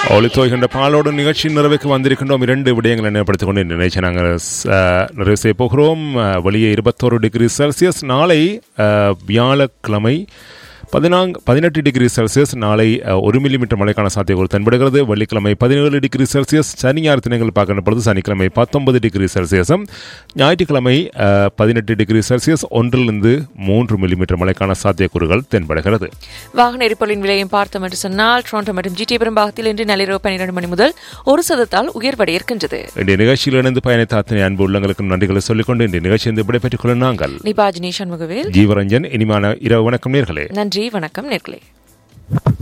ஒளித்தோய்கின்ற பாலோடு நிகழ்ச்சி நிறைவுக்கு வந்திருக்கின்றோம் இரண்டு விடயங்களை நினைப்படுத்திக் கொண்டு இந்த நிகழ்ச்சி நாங்கள் அஹ், நிறைவு செய்ய போகிறோம் அஹ், வெளியே இருபத்தோரு டிகிரி செல்சியஸ் நாளை அஹ், வியாழக்கிழமை பதினான்கு பதினெட்டு டிகிரி செல்சியஸ் நாளை அஹ், ஒரு மில்லிமீட்டர் மழைக்கான சாத்தியக்கூறு தென்படுகிறது வெள்ளிக்கிழமை பதினேழு டிகிரி செல்சியஸ் சனி ஞாயிறு தினங்கள் பார்க்கின்ற பொழுது சனிக்கிழமை பத்தொன்பது டிகிரி செல்சியஸும் ஞாயிற்றுக்கிழமை அஹ், பதினெட்டு டிகிரி செல்சியஸ் ஒன்றிலிருந்து மூன்று மில்லிமீட்டர் மழைக்கான சாத்தியக்கூறுகள் தென்படுகிறது வாகன எரிபொருளின் விலையும் பார்த்தோம் என்று சொன்னால் டொரண்டோ மற்றும் ஜிடி பெரும்பாகத்தில் இன்று நள்ளிரவு பன்னிரண்டு மணி முதல் ஒரு சதத்தால் உயர்வடைய இருக்கின்றது இன்றைய நிகழ்ச்சியில் இணைந்து பயணித்த அத்தனை அன்பு உள்ளங்களுக்கு நன்றிகளை சொல்லிக்கொண்டு இன்றைய நிகழ்ச்சியை விடைபெற்றுக் கொள்ள நாங்கள் நிபாஜினி சண்முகவேல் ஜீவரஞ்சன் இனிமான இரவு வணக்கம் நேர்களே நன்றி வணக்கம் நேர்களே